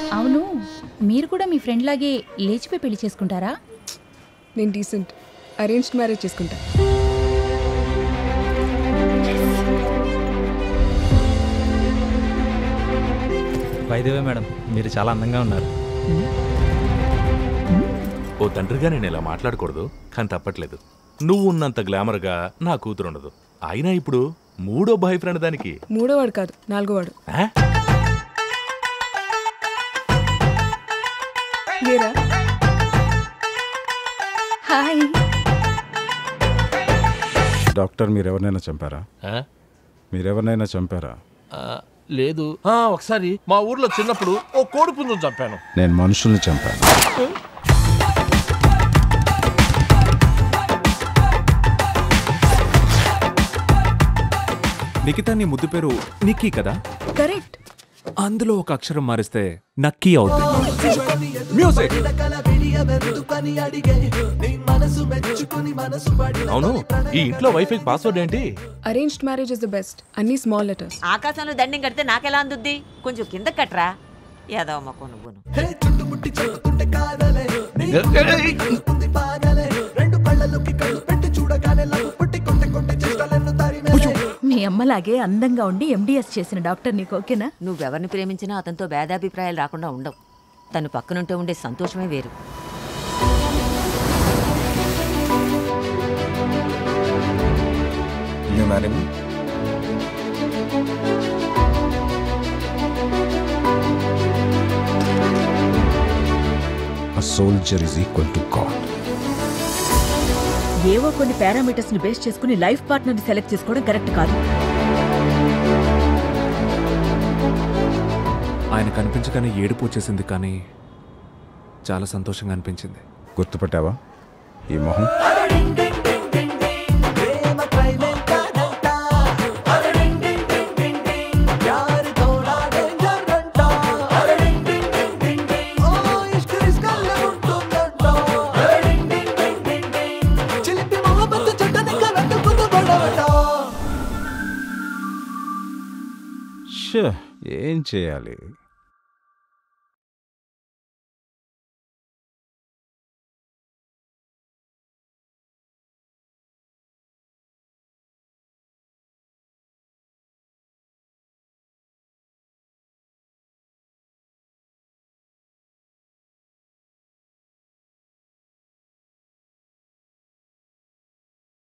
అవును మీరు కూడా మీ ఫ్రెండ్ లాగే లేచిపోయి పెళ్లి చేసుకుంటారా నేను డీసెంట్ అరేంజ్డ్ మ్యారేజ్ చేసుకుంటా వైదేవే మేడం మీరు చాలా అందంగా ఉన్నారు ఓ తండ్రిగా నేను ఇలా మాట్లాడకూడదు కానీ తప్పట్లేదు నువ్వు ఉన్నంత గ్లామర్గా నా కూతురు ఉండదు అయినా ఇప్పుడు మూడో బాయ్ ఫ్రెండ్ దానికి మూడో వాడు కాదు నాలుగో వాడు ఆ? లేరా హాయ్ డాక్టర్ మీరెవరినైనా చంపారా ఆ? మీరెవరినైనా చంపారా ఆ, లేదు ఆ, ఒకసారి మా ఊర్లో చిన్నప్పుడు ఓ కోడి పుంజును చంపాను నేను మనుషుల్ని చంపాను నిఖిత నీ ముద్దు పేరు నిక్కీ కదా కరెక్ట్ అందులో ఒక అక్షరం మారిస్తే నక్కీ అవుతుంది మ్యూజిక్ అవును ఈ ఇంట్లో వైఫై పాస్వర్డ్ ఏంటి arranged marriage is the best అన్ని స్మాల్ లెటర్స్ ఆకాశంలో దండం కడితే నాకెలా అందుద్ది కొంచెం కింద కట్రా ఏదవమ్మ కొనుగోను మీ అమ్మలాగే అందంగా ఉండి ఎండిఎస్ చేసిన డాక్టర్ నీకు ఓకేనా నువ్వెవరిని ప్రేమించినా అతనితో భేదాభిప్రాయాలు రాకుండా ఉండవు తను పక్కనుంటే ఉండే సంతోషమే వేరు You marry me? A soldier is equal to God. ఏవో కొన్ని పారామీటర్స్ ని బేస్ చేసుకుని లైఫ్ పార్ట్నర్ ని సెలెక్ట్ చేసుకోవడం కరెక్ట్ కాదు ఆయన కనిపించగానే ఏడుపు వచ్చేసింది కానీ చాలా సంతోషంగా అనిపించింది గుర్తుపట్టావా ఈ మొహం షే, ఏం చేయాలి